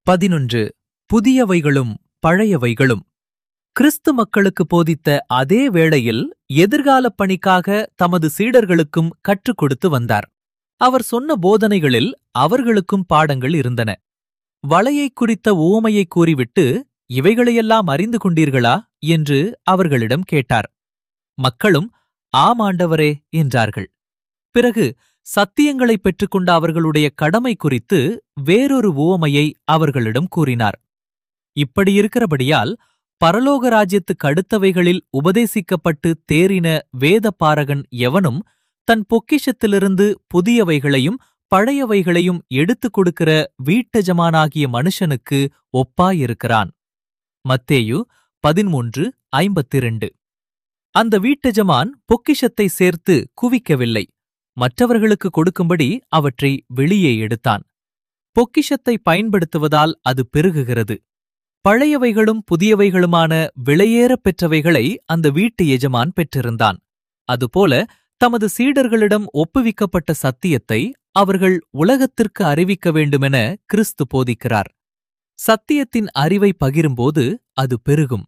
பதினொன்று புதியவைகளும் பழையவைகளும் கிறிஸ்து மக்களுக்கு போதித்த அதே வேளையில் எதிர்காலப் பணிக்காக தமது சீடர்களுக்கும் கற்றுக் கொடுத்து வந்தார் அவர் சொன்ன போதனைகளில் அவர்களுக்கும் பாடங்கள் இருந்தன வலையைக் குறித்த உவமையை கூறிவிட்டு இவைகளையெல்லாம் அறிந்து கொண்டீர்களா என்று அவர்களிடம் கேட்டார் மக்களும் ஆம் ஆண்டவரே என்றார்கள் பிறகு சத்தியங்களைப் பெற்றுக்கொண்ட அவர்களுடைய கடமை குறித்து வேறொரு உவமையை அவர்களிடம் கூறினார் இப்படியிருக்கிறபடியால் பரலோக ராஜ்யத்துக்கு அடுத்தவைகளில் உபதேசிக்கப்பட்டு தேறின வேத பாரகன் எவனும் தன் பொக்கிஷத்திலிருந்து புதியவைகளையும் பழையவைகளையும் எடுத்துக் கொடுக்கிற வீட்டஜமானாகிய மனுஷனுக்கு ஒப்பாயிருக்கிறான் மத்தேயு பதிமூன்று ஐம்பத்திரண்டு அந்த வீட்டஜமான் பொக்கிஷத்தை சேர்த்து குவிக்கவில்லை மற்றவர்களுக்கு கொடுக்கும்படி அவற்றை வெளியே எடுத்தான் பொக்கிஷத்தை பயன்படுத்துவதால் அது பெருகுகிறது பழையவைகளும் புதியவைகளுமான விலையேறப் பெற்றவைகளை அந்த வீட்டு எஜமான் பெற்றிருந்தான் அதுபோல தமது சீடர்களிடம் ஒப்புவிக்கப்பட்ட சத்தியத்தை அவர்கள் உலகத்திற்கு அறிவிக்க வேண்டுமென கிறிஸ்து போதிக்கிறார் சத்தியத்தின் அறிவை பகிரும்போது அது பெருகும்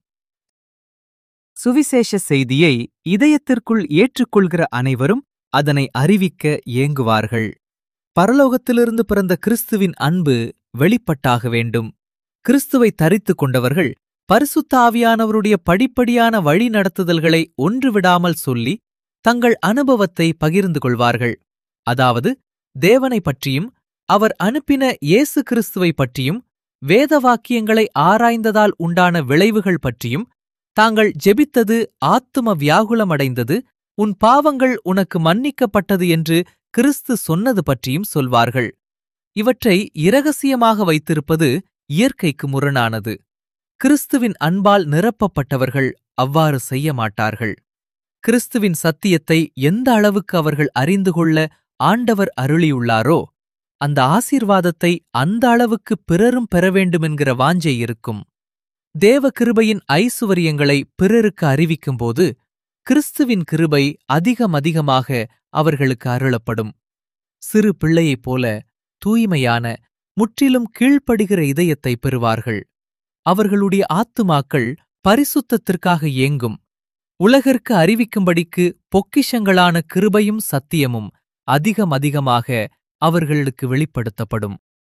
சுவிசேஷ செய்தியை இதயத்திற்குள் ஏற்றுக்கொள்கிற அனைவரும் அதனை அறிவிக்க ஏங்குவார்கள் பரலோகத்திலிருந்து பிறந்த கிறிஸ்துவின் அன்பு வெளிப்பட்டாக வேண்டும் கிறிஸ்துவை தரித்துக் கொண்டவர்கள் பரிசுத்த ஆவியானவருடைய படிப்படியான வழி நடத்துதல்களை ஒன்றுவிடாமல் சொல்லி தங்கள் அனுபவத்தை பகிர்ந்து கொள்வார்கள் அதாவது தேவனை பற்றியும் அவர் அனுப்பின இயேசு கிறிஸ்துவை பற்றியும் வேத வாக்கியங்களை ஆராய்ந்ததால் உண்டான விளைவுகள் பற்றியும் தாங்கள் ஜெபித்தது ஆத்தும வியாகுலமடைந்தது உன் பாவங்கள் உனக்கு மன்னிக்கப்பட்டது என்று கிறிஸ்து சொன்னது பற்றியும் சொல்வார்கள் இவற்றை இரகசியமாக வைத்திருப்பது இயற்கைக்கு முரணானது கிறிஸ்துவின் அன்பால் நிரப்பப்பட்டவர்கள் அவ்வாறு செய்ய மாட்டார்கள் கிறிஸ்துவின் சத்தியத்தை எந்த அளவுக்கு அவர்கள் அறிந்து கொள்ள ஆண்டவர் அருளியுள்ளாரோ அந்த ஆசீர்வாதத்தை அந்த அளவுக்கு பிறரும் பெற வேண்டுமென்கிற வாஞ்சை இருக்கும் தேவ கிருபையின் ஐசுவரியங்களை பிறருக்கு அறிவிக்கும்போது கிறிஸ்துவின் கிருபை அதிகம் அதிகமாக அவர்களுக்கு அருளப்படும் சிறு பிள்ளையைப் போல தூய்மையான முற்றிலும் கீழ்ப்படுகிற இதயத்தை பெறுவார்கள் அவர்களுடைய ஆத்துமாக்கள் பரிசுத்தத்திற்காக ஏங்கும் உலகிற்கு அறிவிக்கும்படிக்கு பொக்கிஷங்களான கிருபையும் சத்தியமும் அதிகம் அதிகமாக அவர்களுக்கு வெளிப்படுத்தப்படும்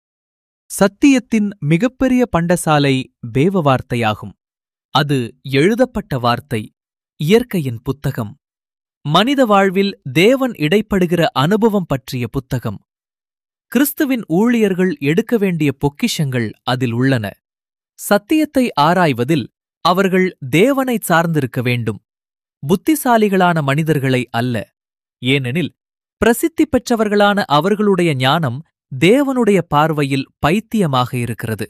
சத்தியத்தின் மிகப்பெரிய பண்டசாலை வேவ வார்த்தையாகும் அது எழுதப்பட்ட வார்த்தை இயற்கையின் புத்தகம் மனித வாழ்வில் தேவன் இடைப்படுகிற அனுபவம் பற்றிய புத்தகம் கிறிஸ்துவின் ஊழியர்கள் எடுக்க வேண்டிய பொக்கிஷங்கள் அதில் உள்ளன சத்தியத்தை ஆராய்வதில் அவர்கள் தேவனை சார்ந்திருக்க வேண்டும் புத்திசாலிகளான மனிதர்களை அல்ல ஏனெனில் பிரசித்தி பெற்றவர்களான அவர்களுடைய ஞானம் தேவனுடைய பார்வையில் பைத்தியமாக இருக்கிறது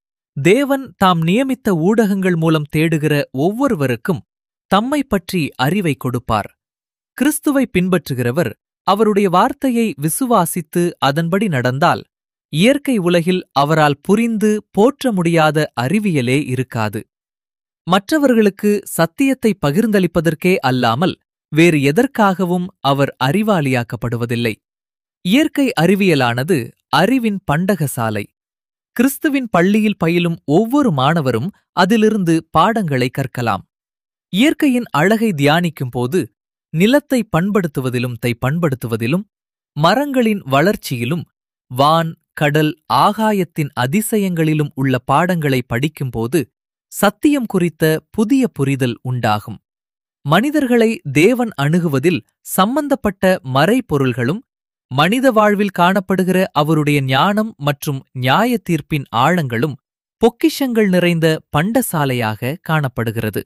தேவன் தாம் நியமித்த ஊடகங்கள் மூலம் தேடுகிற ஒவ்வொருவருக்கும் தம்மை பற்றி அறிவை கொடுப்பார் கிறிஸ்துவை பின்பற்றுகிறவர் அவருடைய வார்த்தையை விசுவாசித்து அதன்படி நடந்தால் இயற்கை உலகில் அவரால் புரிந்து போற்ற முடியாத அறிவியலே இருக்காது மற்றவர்களுக்கு சத்தியத்தை பகிர்ந்தளிப்பதற்கே அல்லாமல் வேறு எதற்காகவும் அவர் அறிவாளியாக்கப்படுவதில்லை இயற்கை அறிவியலானது அறிவின் பண்டகசாலை கிறிஸ்துவின் பள்ளியில் பயிலும் ஒவ்வொரு மாணவரும் அதிலிருந்து பாடங்களை கற்கலாம் இயற்கையின் அழகை தியானிக்கும் போது நிலத்தை பண்படுத்துவதிலும் தை பண்படுத்துவதிலும் மரங்களின் வளர்ச்சியிலும் வான் கடல் ஆகாயத்தின் அதிசயங்களிலும் உள்ள பாடங்களை படிக்கும்போது சத்தியம் குறித்த புதிய புரிதல் உண்டாகும் மனிதர்களை தேவன் அணுகுவதில் சம்பந்தப்பட்ட மறைபொருள்களும் மனித வாழ்வில் காணப்படுகிற அவருடைய ஞானம் மற்றும் நியாய தீர்ப்பின் ஆழங்களும் பொக்கிஷங்கள் நிறைந்த பண்டசாலையாக காணப்படுகிறது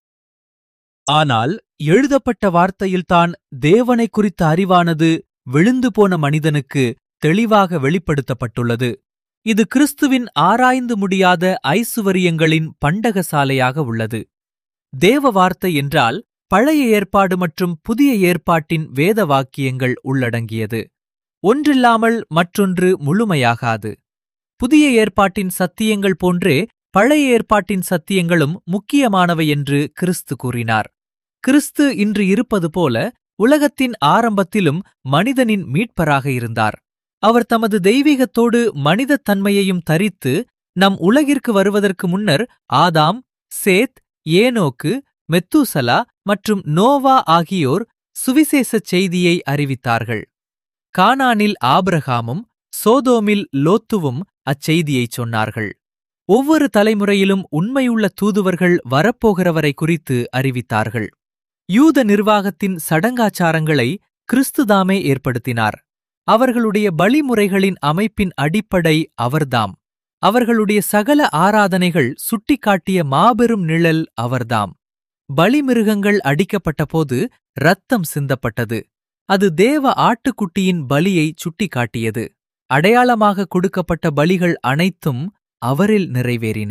ஆனால் எழுதப்பட்ட வார்த்தையில்தான் தேவனை குறித்த அறிவானது விழுந்து போன மனிதனுக்கு தெளிவாக வெளிப்படுத்தப்பட்டுள்ளது இது கிறிஸ்துவின் ஆராய்ந்து முடியாத ஐசுவரியங்களின் பண்டகசாலையாக உள்ளது தேவ வார்த்தை என்றால் பழைய ஏற்பாடு மற்றும் புதிய ஏற்பாட்டின் வேத வாக்கியங்கள் உள்ளடங்கியது ஒன்றில்லாமல் மற்றொன்று முழுமையாகாது புதிய ஏற்பாட்டின் சத்தியங்கள் போன்றே பழைய ஏற்பாட்டின் சத்தியங்களும் முக்கியமானவை என்று கிறிஸ்து கூறினார் கிறிஸ்து இன்று இருப்பது போல உலகத்தின் ஆரம்பத்திலும் மனிதனின் மீட்பராக இருந்தார் அவர் தமது தெய்வீகத்தோடு மனிதத் தன்மையையும் தரித்து நம் உலகிற்கு வருவதற்கு முன்னர் ஆதாம் சேத் ஏனோக்கு மெத்தூசலா மற்றும் நோவா ஆகியோர் சுவிசேஷச் செய்தியை அறிவித்தார்கள் கானானில் ஆபிரகாமும் சோதோமில் லோத்துவும் அச்செய்தியைச் சொன்னார்கள் ஒவ்வொரு தலைமுறையிலும் உண்மையுள்ள தூதுவர்கள் வரப்போகிறவரை குறித்து அறிவித்தார்கள் யூத நிர்வாகத்தின் சடங்காச்சாரங்களை கிறிஸ்துதாமே ஏற்படுத்தினார் அவர்களுடைய பலிமுறைகளின் அமைப்பின் அடிப்படை அவர்தாம் அவர்களுடைய சகல ஆராதனைகள் சுட்டிக்காட்டிய மாபெரும் நிழல் அவர்தாம் பலிமிருகங்கள் அடிக்கப்பட்டபோது இரத்தம் சிந்தப்பட்டது அது தேவ ஆட்டுக்குட்டியின் பலியை சுட்டிக்காட்டியது அடையாளமாக கொடுக்கப்பட்ட பலிகள் அனைத்தும் அவரில் நிறைவேறின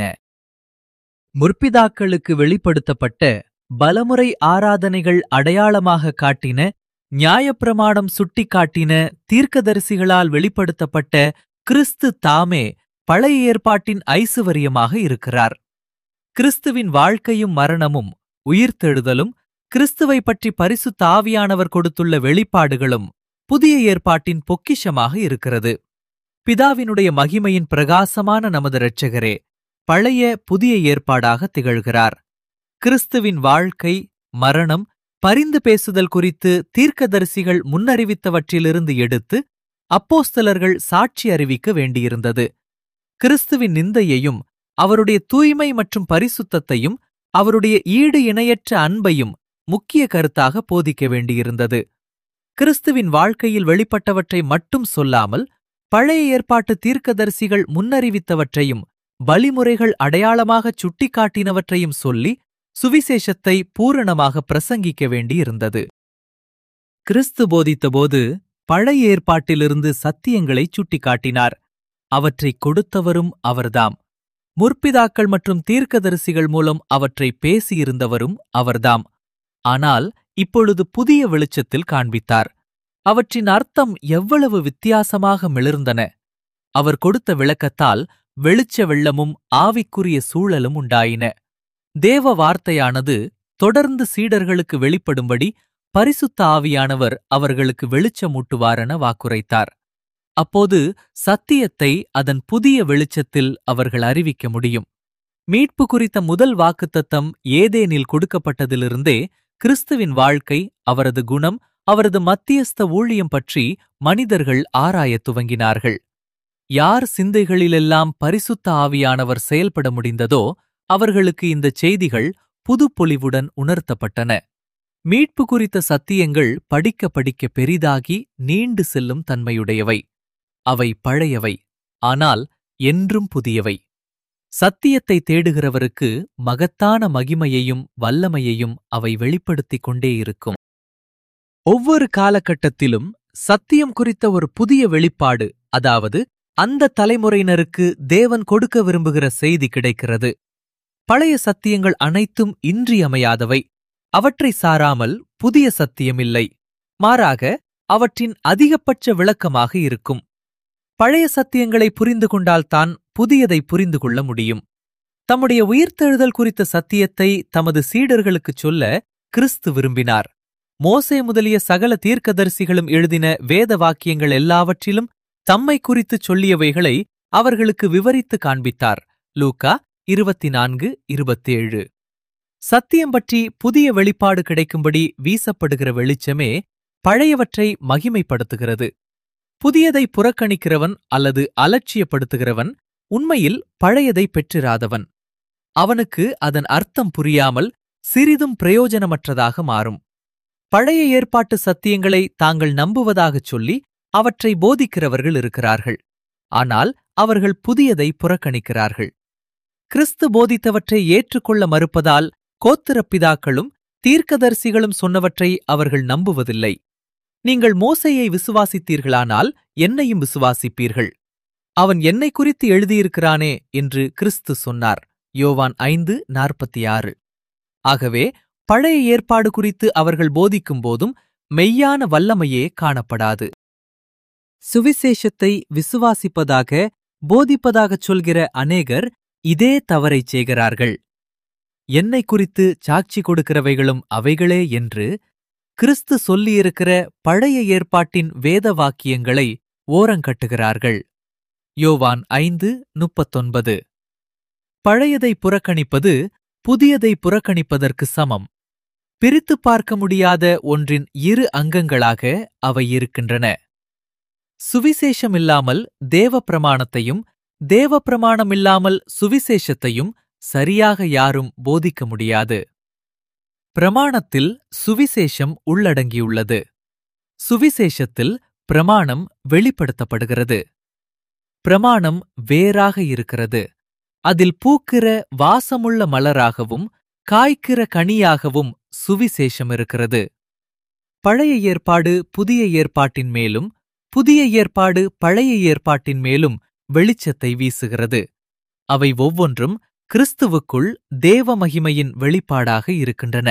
முற்பிதாக்களுக்கு வெளிப்படுத்தப்பட்ட பலமுறை ஆராதனைகள் அடையாளமாக காட்டின நியாயப்பிரமாணம் சுட்டிக்காட்டின தீர்க்கதரிசிகளால் வெளிப்படுத்தப்பட்ட கிறிஸ்து தாமே பழைய ஏற்பாட்டின் ஐசுவரியமாக இருக்கிறார் கிறிஸ்துவின் வாழ்க்கையும் மரணமும் உயிர்த்தெழுதலும் கிறிஸ்துவை பற்றி பரிசுத்த ஆவியானவர் கொடுத்துள்ள வெளிப்பாடுகளும் புதிய ஏற்பாட்டின் பொக்கிஷமாக இருக்கிறது பிதாவினுடைய மகிமையின் பிரகாசமான நமது இரட்சகரே பழைய புதிய ஏற்பாடாக திகழ்கிறார் கிறிஸ்துவின் வாழ்க்கை மரணம் பரிந்து பேசுதல் குறித்து தீர்க்கதரிசிகள் முன்னறிவித்தவற்றிலிருந்து எடுத்து அப்போஸ்தலர்கள் சாட்சி அறிவிக்க வேண்டியிருந்தது கிறிஸ்துவின் நிந்தையையும் அவருடைய தூய்மை மற்றும் பரிசுத்தத்தையும் அவருடைய ஈடு இணையற்ற அன்பையும் முக்கிய கருத்தாக போதிக்க வேண்டியிருந்தது கிறிஸ்துவின் வாழ்க்கையில் வெளிப்பட்டவற்றை மட்டும் சொல்லாமல் பழைய ஏற்பாட்டு தீர்க்கதரிசிகள் முன்னறிவித்தவற்றையும் பலிமுறைகள் அடையாளமாகச் சுட்டிக்காட்டினவற்றையும் சொல்லி சுவிசேஷத்தை பூரணமாக பிரசங்கிக்க வேண்டியிருந்தது கிறிஸ்து போதித்தபோது பழைய ஏற்பாட்டிலிருந்து சத்தியங்களைச் சுட்டிக்காட்டினார் அவற்றைக் கொடுத்தவரும் அவர்தாம் முற்பிதாக்கள் மற்றும் தீர்க்கதரிசிகள் மூலம் அவற்றை பேசியிருந்தவரும் அவர்தாம் ஆனால் இப்பொழுது புதிய வெளிச்சத்தில் காண்பித்தார் அவற்றின் அர்த்தம் எவ்வளவு வித்தியாசமாக மிளிர்ந்தன அவர் கொடுத்த விளக்கத்தால் வெளிச்ச வெள்ளமும் ஆவிக்குரிய சூழலும் உண்டாயின தேவ வார்த்தையானது தொடர்ந்து சீடர்களுக்கு வெளிப்படும்படி பரிசுத்த ஆவியானவர் அவர்களுக்கு வெளிச்சமூட்டுவாரென வாக்குரைத்தார் அப்போது சத்தியத்தை அதன் புதிய வெளிச்சத்தில் அவர்கள் அறிவிக்க முடியும் மீட்பு குறித்த முதல் வாக்குத்தத்தம் ஏதேனில் கொடுக்கப்பட்டதிலிருந்தே கிறிஸ்துவின் வாழ்க்கை அவரது குணம் அவரது மத்தியஸ்த ஊழியம் பற்றி மனிதர்கள் ஆராயத் துவங்கினார்கள் யார் சிந்தைகளிலெல்லாம் பரிசுத்த ஆவியானவர் செயல்பட முடிந்ததோ அவர்களுக்கு இந்த செய்திகள் புதுப்பொலிவுடன் உணர்த்தப்பட்டன மீட்பு குறித்த சத்தியங்கள் படிக்க படிக்க பெரிதாகி நீண்டு செல்லும் தன்மையுடையவை அவை பழையவை ஆனால் என்றும் புதியவை சத்தியத்தை தேடுகிறவருக்கு மகத்தான மகிமையையும் வல்லமையையும் அவை வெளிப்படுத்திக் கொண்டே இருக்கும் ஒவ்வொரு காலகட்டத்திலும் சத்தியம் குறித்த ஒரு புதிய வெளிப்பாடு அதாவது அந்த தலைமுறையினருக்கு தேவன் கொடுக்க விரும்புகிற செய்தி கிடைக்கிறது பழைய சத்தியங்கள் அனைத்தும் இன்றியமையாதவை அவற்றை சாராமல் புதிய சத்தியமில்லை மாறாக அவற்றின் அதிகபட்ச விளக்கமாக இருக்கும் பழைய சத்தியங்களை புரிந்து கொண்டால்தான் புதியதை புரிந்து கொள்ள முடியும் தம்முடைய உயிர்த்தெழுதல் குறித்த சத்தியத்தை தமது சீடர்களுக்குச் சொல்ல கிறிஸ்து விரும்பினார் மோசே முதலிய சகல தீர்க்கதரிசிகளும் எழுதின வேத வாக்கியங்கள் எல்லாவற்றிலும் தம்மை குறித்துச் சொல்லியவைகளை அவர்களுக்கு விவரித்து காண்பித்தார் லூக்கா இருபத்தி நான்கு இருபத்தேழு சத்தியம் பற்றி புதிய வெளிப்பாடு கிடைக்கும்படி வீசப்படுகிற வெளிச்சமே பழையவற்றை மகிமைப்படுத்துகிறது புதியதை புறக்கணிக்கிறவன் அல்லது அலட்சியப்படுத்துகிறவன் உண்மையில் பழையதை பெற்றிராதவன் அவனுக்கு அதன் அர்த்தம் புரியாமல் சிறிதும் பிரயோஜனமற்றதாக மாறும் பழைய ஏற்பாட்டு சத்தியங்களை தாங்கள் நம்புவதாகச் சொல்லி அவற்றை போதிக்கிறவர்கள் இருக்கிறார்கள் ஆனால் அவர்கள் புதியதை புறக்கணிக்கிறார்கள் கிறிஸ்து போதித்தவற்றை ஏற்றுக்கொள்ள மறுப்பதால் கோத்திரப்பிதாக்களும் தீர்க்கதரிசிகளும் சொன்னவற்றை அவர்கள் நம்புவதில்லை நீங்கள் மோசையை விசுவாசித்தீர்களானால் என்னையும் விசுவாசிப்பீர்கள் அவன் என்னை குறித்து எழுதியிருக்கிறானே என்று கிறிஸ்து சொன்னார் யோவான் ஐந்து நாற்பத்தி ஆறு ஆகவே பழைய ஏற்பாடு குறித்து அவர்கள் போதிக்கும் போதும் மெய்யான வல்லமையே காணப்படாது சுவிசேஷத்தை விசுவாசிப்பதாக போதிப்பதாகச் சொல்கிற அநேகர் இதே தவறைச் செய்கிறார்கள் என்னை குறித்து சாட்சி கொடுக்கிறவைகளும் அவைகளே என்று கிறிஸ்து சொல்லியிருக்கிற பழைய ஏற்பாட்டின் வேத வாக்கியங்களை ஓரங்கட்டுகிறார்கள் யோவான் ஐந்து முப்பத்தொன்பது பழையதை புறக்கணிப்பது புதியதை புறக்கணிப்பதற்கு சமம் பிரித்துப் பார்க்க முடியாத ஒன்றின் இரு அங்கங்களாக அவை இருக்கின்றன சுவிசேஷம் இல்லாமல் தேவ பிரமாணத்தையும் தேவ பிரமாணம் இல்லாமல் சுவிசேஷத்தையும் சரியாக யாரும் போதிக்க முடியாது பிரமாணத்தில் சுவிசேஷம் உள்ளடங்கியுள்ளது சுவிசேஷத்தில் பிரமாணம் வெளிப்படுத்தப்படுகிறது பிரமாணம் வேறாக இருக்கிறது அதில் பூக்கிற வாசமுள்ள மலராகவும் காய்க்கிற கனியாகவும் சுவிசேஷம் இருக்கிறது பழைய ஏற்பாடு புதிய ஏற்பாட்டின் மேலும் புதிய ஏற்பாடு பழைய ஏற்பாட்டின் மேலும் வெளிச்சத்தை வீசுகிறது அவை ஒவ்வொன்றும் கிறிஸ்துவுக்குள் தேவ மகிமையின் வெளிப்பாடாக இருக்கின்றன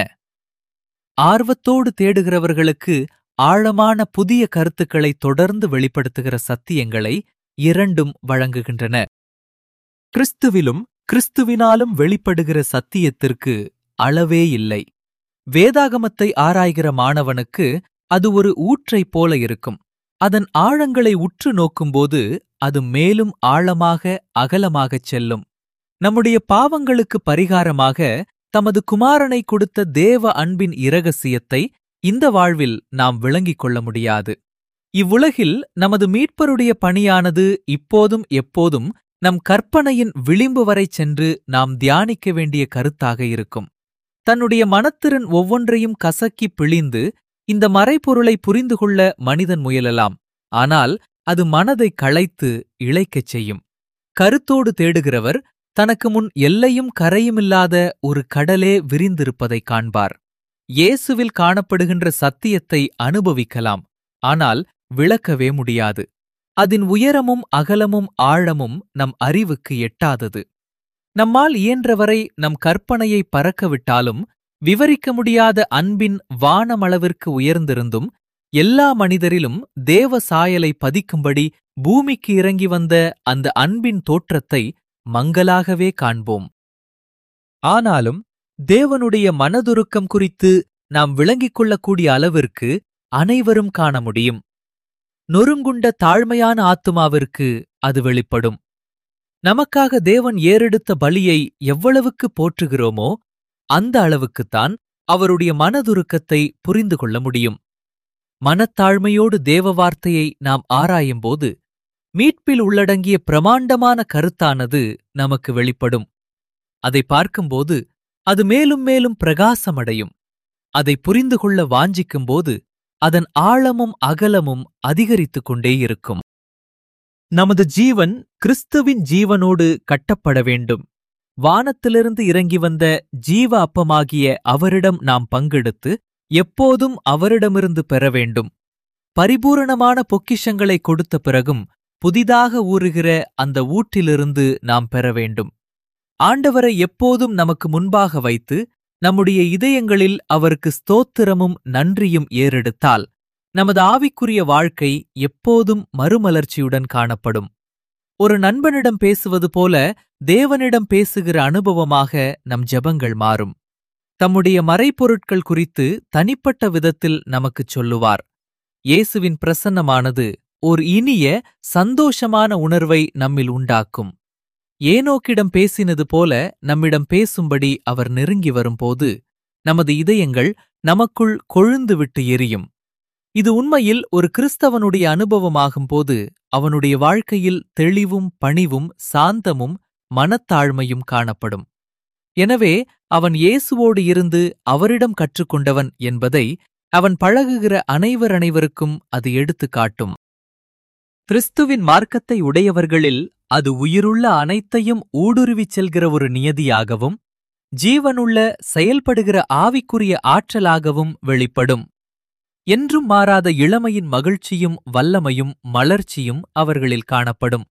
ஆர்வத்தோடு தேடுகிறவர்களுக்கு ஆழமான புதிய கருத்துக்களை தொடர்ந்து வெளிப்படுத்துகிற சத்தியங்களை இரண்டும் வழங்குகின்றன கிறிஸ்துவிலும் கிறிஸ்துவினாலும் வெளிப்படுகிற சத்தியத்திற்கு அளவே இல்லை வேதாகமத்தை ஆராய்கிற மாணவனுக்கு அது ஒரு ஊற்றைப் போல இருக்கும் அதன் ஆழங்களை உற்று நோக்கும்போது அது மேலும் ஆழமாக அகலமாகச் செல்லும் நம்முடைய பாவங்களுக்கு பரிகாரமாக தமது குமாரனை கொடுத்த தேவ அன்பின் இரகசியத்தை இந்த வாழ்வில் நாம் விளங்கிக் கொள்ள முடியாது இவ்வுலகில் நமது மீட்பருடைய பணியானது இப்போதும் எப்போதும் நம் கற்பனையின் விளிம்பு வரை சென்று நாம் தியானிக்க வேண்டிய கருத்தாக இருக்கும் தன்னுடைய மனத்திறன் ஒவ்வொன்றையும் கசக்கி பிழிந்து இந்த மறைபொருளை புரிந்து கொள்ள மனிதன் முயலலாம் ஆனால் அது மனதை களைத்து இழைக்கச் செய்யும் கருத்தோடு தேடுகிறவர் தனக்கு முன் எல்லையும் கரையுமில்லாத ஒரு கடலே விரிந்திருப்பதைக் காண்பார் இயேசுவில் காணப்படுகின்ற சத்தியத்தை அனுபவிக்கலாம் ஆனால் விளக்கவே முடியாது அதன் உயரமும் அகலமும் ஆழமும் நம் அறிவுக்கு எட்டாதது நம்மால் இயன்றவரை நம் கற்பனையை பறக்கவிட்டாலும் விவரிக்க முடியாத அன்பின் வானமளவிற்கு உயர்ந்திருந்தும் எல்லா மனிதரிலும் தேவ சாயலை பதிக்கும்படி பூமிக்கு இறங்கி வந்த அந்த அன்பின் தோற்றத்தை மங்கலாகவே காண்போம் ஆனாலும் தேவனுடைய மனதுருக்கம் குறித்து நாம் விளங்கிக் கொள்ளக்கூடிய அளவிற்கு அனைவரும் காண முடியும் நொறுங்குண்ட தாழ்மையான ஆத்துமாவிற்கு அது வெளிப்படும் நமக்காக தேவன் ஏறெடுத்த பலியை எவ்வளவுக்கு போற்றுகிறோமோ அந்த அளவுக்குத்தான் அவருடைய மனதுருக்கத்தை புரிந்து கொள்ள முடியும் மனத்தாழ்மையோடு தேவ வார்த்தையை நாம் ஆராயும்போது மீட்பில் உள்ளடங்கிய பிரமாண்டமான கருத்தானது நமக்கு வெளிப்படும் அதை பார்க்கும்போது அது மேலும் மேலும் பிரகாசமடையும் அதை புரிந்து கொள்ள வாஞ்சிக்கும்போது அதன் ஆழமும் அகலமும் அதிகரித்துக் கொண்டே இருக்கும் நமது ஜீவன் கிறிஸ்துவின் ஜீவனோடு கட்டப்பட வேண்டும் வானத்திலிருந்து இறங்கி வந்த ஜீவ அப்பமாகிய அவரிடம் நாம் பங்கெடுத்து எப்போதும் அவரிடமிருந்து பெற வேண்டும் பரிபூரணமான பொக்கிஷங்களை கொடுத்த பிறகும் புதிதாக ஊறுகிற அந்த ஊற்றிலிருந்து நாம் பெற வேண்டும் ஆண்டவரை எப்போதும் நமக்கு முன்பாக வைத்து நம்முடைய இதயங்களில் அவருக்கு ஸ்தோத்திரமும் நன்றியும் ஏறெடுத்தால் நமது ஆவிக்குரிய வாழ்க்கை எப்போதும் மறுமலர்ச்சியுடன் காணப்படும் ஒரு நண்பனிடம் பேசுவது போல தேவனிடம் பேசுகிற அனுபவமாக நம் ஜெபங்கள் மாறும் தம்முடைய மறைப்பொருட்கள் குறித்து தனிப்பட்ட விதத்தில் நமக்குச் சொல்லுவார் இயேசுவின் பிரசன்னமானது ஓர் இனிய சந்தோஷமான உணர்வை நம்மில் உண்டாக்கும் ஏனோக்கிடம் பேசினது போல நம்மிடம் பேசும்படி அவர் நெருங்கி வரும்போது நமது இதயங்கள் நமக்குள் கொழுந்து விட்டு எரியும் இது உண்மையில் ஒரு கிறிஸ்தவனுடைய அனுபவமாகும்போது அவனுடைய வாழ்க்கையில் தெளிவும் பணிவும் சாந்தமும் மனத்தாழ்மையும் காணப்படும் எனவே அவன் இயேசுவோடு இருந்து அவரிடம் கற்றுக்கொண்டவன் என்பதை அவன் பழகுகிற அனைவர் அனைவருக்கும் அது எடுத்துக் காட்டும் கிறிஸ்துவின் மார்க்கத்தை உடையவர்களில் அது உயிருள்ள அனைத்தையும் ஊடுருவிச் செல்கிற ஒரு நியதியாகவும் ஜீவனுள்ள செயல்படுகிற ஆவிக்குரிய ஆற்றலாகவும் வெளிப்படும் என்றும் மாறாத இளமையின் மகிழ்ச்சியும் வல்லமையும் மலர்ச்சியும் அவர்களில் காணப்படும்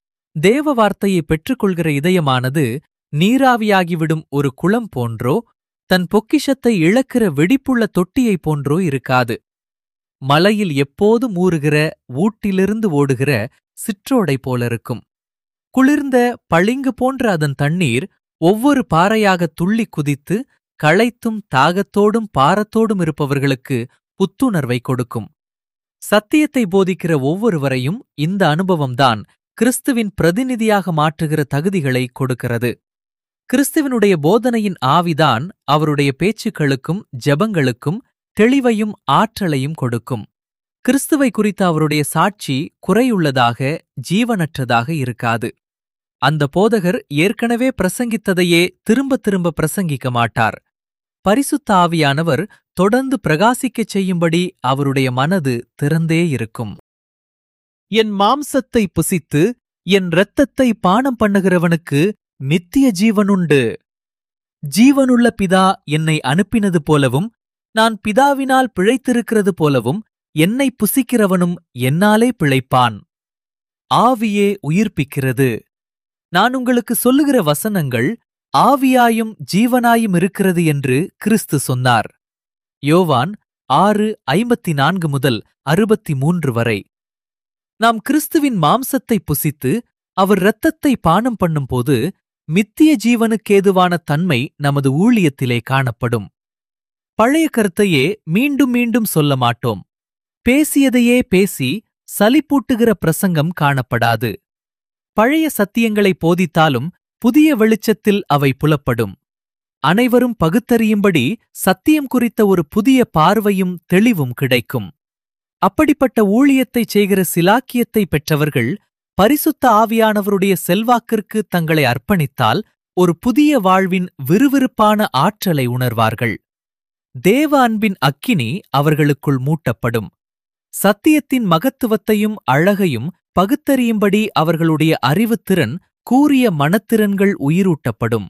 தேவ வார்த்தையை பெற்றுக்கொள்கிற இதயமானது நீராவியாகிவிடும் ஒரு குளம் போன்றோ தன் பொக்கிஷத்தை இழக்கிற வெடிப்புள்ள தொட்டியைப் போன்றோ இருக்காது மலையில் எப்போதும் ஊறுகிற ஊட்டிலிருந்து ஓடுகிற சிற்றோடை போலிருக்கும் குளிர்ந்த பளிங்கு போன்ற அதன் தண்ணீர் ஒவ்வொரு பாறையாக துள்ளி குதித்து களைத்தும் தாகத்தோடும் பாரத்தோடும் இருப்பவர்களுக்கு புத்துணர்வை கொடுக்கும் சத்தியத்தை போதிக்கிற ஒவ்வொருவரையும் இந்த அனுபவம்தான் கிறிஸ்துவின் பிரதிநிதியாக மாற்றுகிற தகுதிகளை கொடுக்கிறது கிறிஸ்துவனுடைய போதனையின் ஆவிதான் அவருடைய பேச்சுக்களுக்கும் ஜெபங்களுக்கும் தெளிவையும் ஆற்றலையும் கொடுக்கும் கிறிஸ்துவை குறித்த அவருடைய சாட்சி குறையுள்ளதாக ஜீவனற்றதாக இருக்காது அந்த போதகர் ஏற்கனவே பிரசங்கித்ததையே திரும்ப திரும்ப பிரசங்கிக்க மாட்டார் பரிசுத்த ஆவியானவர் தொடர்ந்து பிரகாசிக்கச் செய்யும்படி அவருடைய மனது திறந்தே இருக்கும் என் மாம்சத்தை புசித்து என் இரத்தத்தை பானம் பண்ணுகிறவனுக்கு நித்திய ஜீவனுண்டு ஜீவனுள்ள பிதா என்னை அனுப்பினது போலவும் நான் பிதாவினால் பிழைத்திருக்கிறது போலவும் என்னை புசிக்கிறவனும் என்னாலே பிழைப்பான் ஆவியே உயிர்ப்பிக்கிறது நான் உங்களுக்கு சொல்லுகிற வசனங்கள் ஆவியாயும் ஜீவனாயும் இருக்கிறது என்று கிறிஸ்து சொன்னார் யோவான் ஆறு ஐம்பத்தி நான்கு முதல் அறுபத்தி மூன்று வரை நாம் கிறிஸ்துவின் மாம்சத்தை புசித்து அவர் இரத்தத்தை பானம் பண்ணும்போது மித்திய ஜீவனுக்கேதுவான தன்மை நமது ஊழியத்திலே காணப்படும் பழைய கருத்தையே மீண்டும் மீண்டும் சொல்ல மாட்டோம் பேசியதையே பேசி சலிப்பூட்டுகிற பிரசங்கம் காணப்படாது பழைய சத்தியங்களை போதித்தாலும் புதிய வெளிச்சத்தில் அவை புலப்படும் அனைவரும் பகுத்தறியும்படி சத்தியம் குறித்த ஒரு புதிய பார்வையும் தெளிவும் கிடைக்கும் அப்படிப்பட்ட ஊழியத்தைச் செய்கிற சிலாக்கியத்தை பெற்றவர்கள் பரிசுத்த ஆவியானவருடைய செல்வாக்கிற்கு தங்களை அர்ப்பணித்தால் ஒரு புதிய வாழ்வின் விறுவிறுப்பான ஆற்றலை உணர்வார்கள் தேவ அன்பின் அக்கினி அவர்களுக்குள் மூட்டப்படும் சத்தியத்தின் மகத்துவத்தையும் அழகையும் பகுத்தறியும்படி அவர்களுடைய அறிவுத்திறன் கூறிய மனத்திறன்கள் உயிரூட்டப்படும்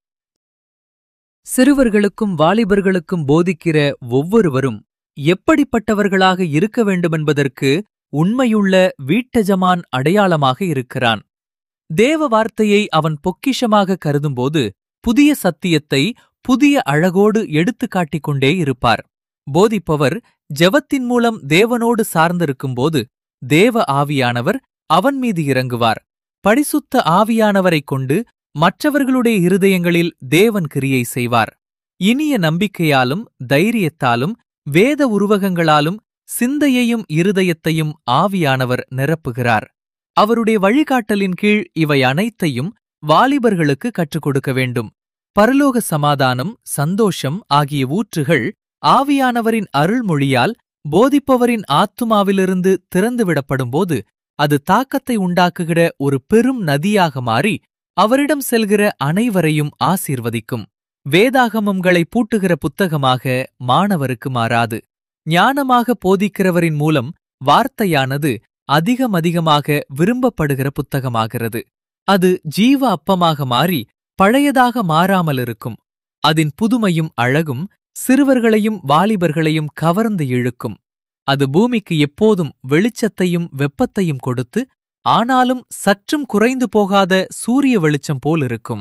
சிறுவர்களுக்கும் வாலிபர்களுக்கும் போதிக்கிற ஒவ்வொருவரும் எப்படிப்பட்டவர்களாக இருக்க வேண்டுமென்பதற்கு உண்மையுள்ள வீட்டஜமான் அடையாளமாக இருக்கிறான் தேவ வார்த்தையை அவன் பொக்கிஷமாக கருதும்போது புதிய சத்தியத்தை புதிய அழகோடு எடுத்துக் காட்டிக் கொண்டே இருப்பார் போதிப்பவர் ஜெபத்தின் மூலம் தேவனோடு சார்ந்திருக்கும்போது தேவ ஆவியானவர் அவன் மீது இறங்குவார் பரிசுத்த ஆவியானவரைக் கொண்டு மற்றவர்களுடைய இருதயங்களில் தேவன் கிரியை செய்வார் இனிய நம்பிக்கையாலும் தைரியத்தாலும் வேத உருவகங்களாலும் சிந்தையையும் இருதயத்தையும் ஆவியானவர் நிரப்புகிறார் அவருடைய வழிகாட்டலின் கீழ் இவை அனைத்தையும் வாலிபர்களுக்கு கற்றுக் கொடுக்க வேண்டும் பரலோக சமாதானம் சந்தோஷம் ஆகிய ஊற்றுகள் ஆவியானவரின் அருள்மொழியால் போதிப்பவரின் ஆத்துமாவிலிருந்து திறந்துவிடப்படும்போது அது தாக்கத்தை உண்டாக்குகிற ஒரு பெரும் நதியாக மாறி அவரிடம் செல்கிற அனைவரையும் ஆசீர்வதிக்கும் வேதாகமங்களை பூட்டுகிற புத்தகமாக மாணவருக்கு மாறாது ஞானமாக போதிக்கிறவரின் மூலம் வார்த்தையானது அதிகமதிகமாக விரும்பப்படுகிற புத்தகமாகிறது அது ஜீவ அப்பமாக மாறி பழையதாக மாறாமல் இருக்கும் அதன் புதுமையும் அழகும் சிறுவர்களையும் வாலிபர்களையும் கவர்ந்து இழுக்கும் அது பூமிக்கு எப்போதும் வெளிச்சத்தையும் வெப்பத்தையும் கொடுத்து ஆனாலும் சற்றும் குறைந்து போகாத சூரிய வெளிச்சம் போலிருக்கும்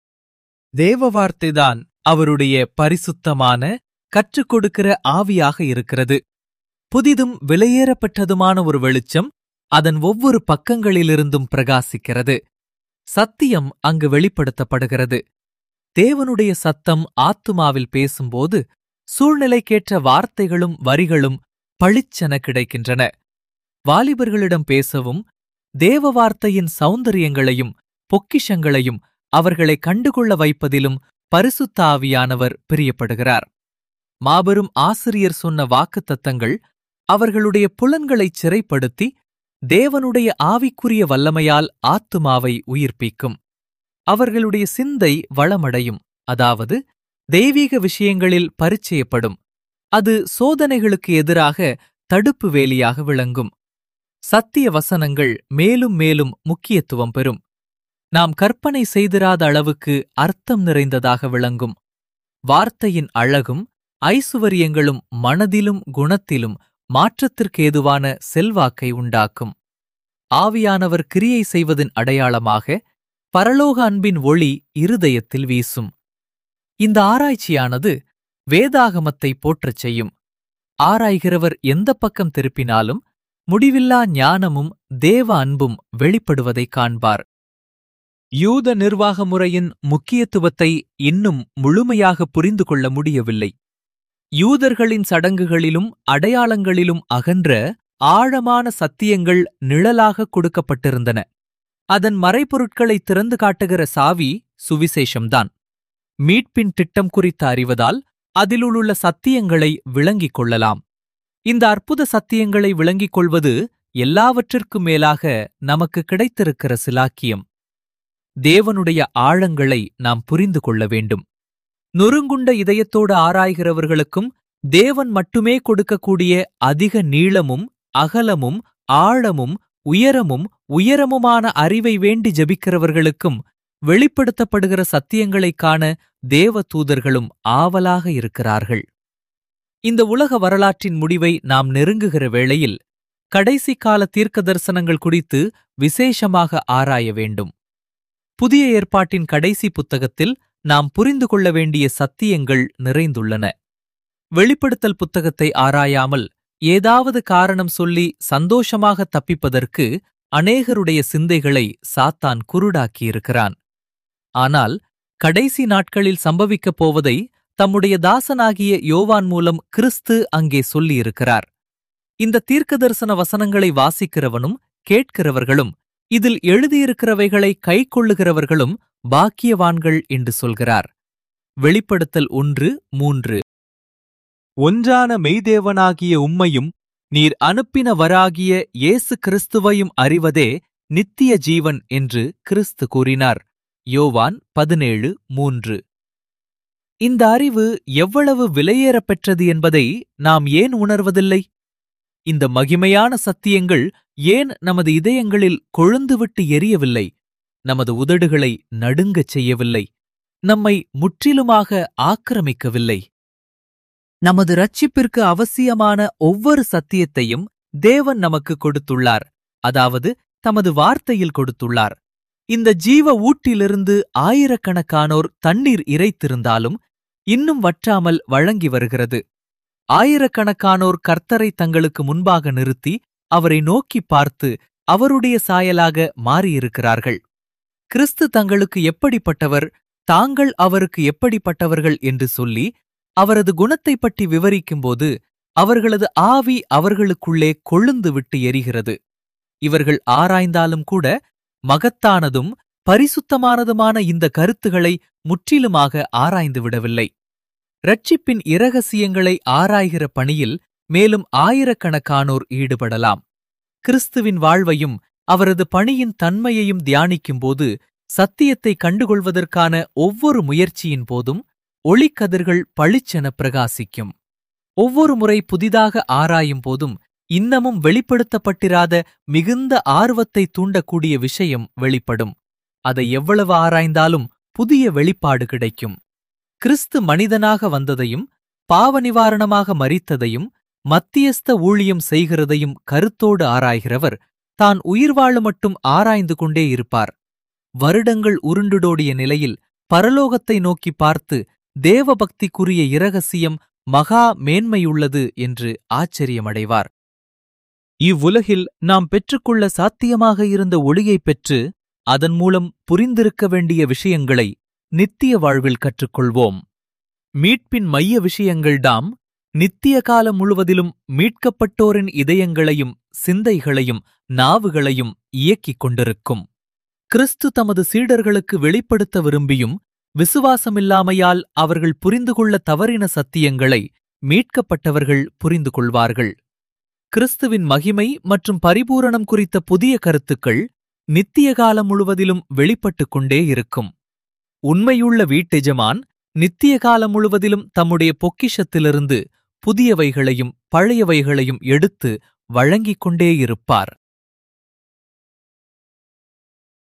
தேவ வார்த்தைதான் அவருடைய பரிசுத்தமான கற்றுக் கொடுக்கிற ஆவியாக இருக்கிறது புதிதும் விலையேறப்பட்டதுமான ஒரு வெளிச்சம் அதன் ஒவ்வொரு பக்கங்களிலிருந்தும் பிரகாசிக்கிறது சத்தியம் அங்கு வெளிப்படுத்தப்படுகிறது தேவனுடைய சத்தம் ஆத்துமாவில் பேசும்போது சூழ்நிலைக்கேற்ற வார்த்தைகளும் வரிகளும் பளிச்சென கிடைக்கின்றன வாலிபர்களிடம் பேசவும் தேவ வார்த்தையின் சௌந்தரியங்களையும் பொக்கிஷங்களையும் அவர்களை கண்டுகொள்ள வைப்பதிலும் பரிசுத்த ஆவியானவர் பிரியப்படுகிறார் மாபெரும் ஆசிரியர் சொன்ன வாக்குத்தத்தங்கள் அவர்களுடைய புலன்களைச் சிறைப்படுத்தி தேவனுடைய ஆவிக்குரிய வல்லமையால் ஆத்துமாவை உயிர்ப்பிக்கும் அவர்களுடைய சிந்தை வளமடையும் அதாவது தெய்வீக விஷயங்களில் பரிச்சயப்படும் அது சோதனைகளுக்கு எதிராக தடுப்பு வேலியாக விளங்கும் சத்திய வசனங்கள் மேலும் மேலும் முக்கியத்துவம் பெறும் நாம் கற்பனை செய்திராத அளவுக்கு அர்த்தம் நிறைந்ததாக விளங்கும் வார்த்தையின் அழகும் ஐசுவரியங்களும் மனதிலும் குணத்திலும் மாற்றத்திற்கேதுவான செல்வாக்கை உண்டாக்கும் ஆவியானவர் கிரியை செய்வதன் அடையாளமாக பரலோக அன்பின் ஒளி இருதயத்தில் வீசும் இந்த ஆராய்ச்சியானது வேதாகமத்தை போற்றச் செய்யும் ஆராய்கிறவர் எந்த பக்கம் திருப்பினாலும் முடிவில்லா ஞானமும் தேவ அன்பும் வெளிப்படுவதைக் காண்பார் யூத நிர்வாக முறையின் முக்கியத்துவத்தை இன்னும் முழுமையாக புரிந்து கொள்ள முடியவில்லை யூதர்களின் சடங்குகளிலும் அடையாளங்களிலும் அகன்ற ஆழமான சத்தியங்கள் நிழலாக கொடுக்கப்பட்டிருந்தன அதன் மறைபொருட்களை திறந்து காட்டுகிற சாவி சுவிசேஷம்தான் மீட்பின் திட்டம் குறித்து அறிவதால் அதிலுள்ள சத்தியங்களை விளங்கிக் கொள்ளலாம் இந்த அற்புத சத்தியங்களை விளங்கிக் கொள்வது எல்லாவற்றிற்கும் மேலாக நமக்கு கிடைத்திருக்கிற சிலாக்கியம் தேவனுடைய ஆழங்களை நாம் புரிந்து கொள்ள வேண்டும் நொறுங்குண்ட இதயத்தோடு ஆராய்கிறவர்களுக்கும் தேவன் மட்டுமே கொடுக்கக்கூடிய அதிக நீளமும் அகலமும் ஆழமும் உயரமும் உயரமுமான அறிவை வேண்டி ஜெபிக்கிறவர்களுக்கும் வெளிப்படுத்தப்படுகிற சத்தியங்களைக் காண தேவ தூதர்களும் ஆவலாக இருக்கிறார்கள் இந்த உலக வரலாற்றின் முடிவை நாம் நெருங்குகிற வேளையில் கடைசி கால தீர்க்க தரிசனங்கள் குறித்து விசேஷமாக ஆராய வேண்டும் புதிய ஏற்பாட்டின் கடைசி புத்தகத்தில் நாம் புரிந்து கொள்ள வேண்டிய சத்தியங்கள் நிறைந்துள்ளன வெளிப்படுத்தல் புத்தகத்தை ஆராயாமல் ஏதாவது காரணம் சொல்லி சந்தோஷமாக தப்பிப்பதற்கு அநேகருடைய சிந்தைகளை சாத்தான் குருடாக்கியிருக்கிறான் ஆனால் கடைசி நாட்களில் சம்பவிக்கப் போவதை தம்முடைய தாசனாகிய யோவான் மூலம் கிறிஸ்து அங்கே சொல்லியிருக்கிறார் இந்த தீர்க்கதரிசன வசனங்களை வாசிக்கிறவனும் கேட்கிறவர்களும் இதில் எழுதியிருக்கிறவைகளை கைக்கொள்ளுகிறவர்களும் பாக்கியவான்கள் என்று சொல்கிறார் வெளிப்படுத்தல் ஒன்று மூன்று ஒன்றான மெய்தேவனாகிய உம்மையும் நீர் அனுப்பினவராகிய இயேசு கிறிஸ்துவையும் அறிவதே நித்திய ஜீவன் என்று கிறிஸ்து கூறினார் யோவான் பதினேழு மூன்று இந்த அறிவு எவ்வளவு விலையேறப் பெற்றது என்பதை நாம் ஏன் உணர்வதில்லை இந்த மகிமையான சத்தியங்கள் ஏன் நமது இதயங்களில் கொழுந்துவிட்டு எரியவில்லை நமது உதடுகளை நடுங்கச் செய்யவில்லை நம்மை முற்றிலுமாக ஆக்கிரமிக்கவில்லை நமது ரட்சிப்பிற்கு அவசியமான ஒவ்வொரு சத்தியத்தையும் தேவன் நமக்கு கொடுத்துள்ளார் அதாவது தமது வார்த்தையில் கொடுத்துள்ளார் இந்த ஜீவ ஊட்டிலிருந்து ஆயிரக்கணக்கானோர் தண்ணீர் இறைத்திருந்தாலும் இன்னும் வற்றாமல் வழங்கி வருகிறது ஆயிரக்கணக்கானோர் கர்த்தரை தங்களுக்கு முன்பாக நிறுத்தி அவரை நோக்கிப் பார்த்து அவருடைய சாயலாக மாறியிருக்கிறார்கள் கிறிஸ்து தங்களுக்கு எப்படிப்பட்டவர் தாங்கள் அவருக்கு எப்படிப்பட்டவர்கள் என்று சொல்லி அவரது குணத்தைப் பற்றி விவரிக்கும்போது அவர்களது ஆவி அவர்களுக்குள்ளே கொழுந்து விட்டு எரிகிறது இவர்கள் ஆராய்ந்தாலும் கூட மகத்தானதும் பரிசுத்தமானதுமான இந்த கருத்துகளை முற்றிலுமாக ஆராய்ந்து விடவில்லை ரட்சிப்பின் இரகசியங்களை ஆராய்கிற பணியில் மேலும் ஆயிரக்கணக்கானோர் ஈடுபடலாம் கிறிஸ்துவின் வாழ்வையும் அவரது பணியின் தன்மையையும் தியானிக்கும்போது சத்தியத்தை கண்டுகொள்வதற்கான ஒவ்வொரு முயற்சியின் போதும் ஒளிக்கதிர்கள் பளிச்சென பிரகாசிக்கும் ஒவ்வொரு முறை புதிதாக ஆராயும் போதும் இன்னமும் வெளிப்படுத்தப்பட்டிராத மிகுந்த ஆர்வத்தை தூண்டக்கூடிய விஷயம் வெளிப்படும் அதை எவ்வளவு ஆராய்ந்தாலும் புதிய வெளிப்பாடு கிடைக்கும் கிறிஸ்து மனிதனாக வந்ததையும் பாவ நிவாரணமாக மரித்ததையும் மத்தியஸ்த ஊழியம் செய்கிறதையும் கருத்தோடு ஆராய்கிறவர் தான் உயிர் வாழ மட்டும் ஆராய்ந்து கொண்டே இருப்பார் வருடங்கள் உருண்டுடோடிய நிலையில் பரலோகத்தை நோக்கி பார்த்து தேவபக்திக்குரிய இரகசியம் மகா மேன்மையுள்ளது என்று ஆச்சரியமடைவார் இவ்வுலகில் நாம் பெற்றுக்கொள்ள சாத்தியமாக இருந்த ஒளியைப் பெற்று அதன் மூலம் புரிந்திருக்க வேண்டிய விஷயங்களை நித்திய வாழ்வில் கற்றுக்கொள்வோம் மீட்பின் மைய விஷயங்கள்தாம் நித்திய காலம் முழுவதிலும் மீட்கப்பட்டோரின் இதயங்களையும் சிந்தைகளையும் நாவுகளையும் இயக்கிக் கொண்டிருக்கும் கிறிஸ்து தமது சீடர்களுக்கு வெளிப்படுத்த விரும்பியும் விசுவாசமில்லாமையால் அவர்கள் புரிந்து கொள்ள தவறின சத்தியங்களை மீட்கப்பட்டவர்கள் புரிந்து கொள்வார்கள் கிறிஸ்துவின் மகிமை மற்றும் பரிபூரணம் குறித்த புதிய கருத்துக்கள் நித்திய காலம் முழுவதிலும் வெளிப்பட்டுக் கொண்டே இருக்கும் உண்மையுள்ள வீட்டெஜமான் நித்திய காலம் முழுவதிலும் தம்முடைய பொக்கிஷத்திலிருந்து புதியவைகளையும் பழையவைகளையும் எடுத்து வழங்கிக் கொண்டே இருப்பார்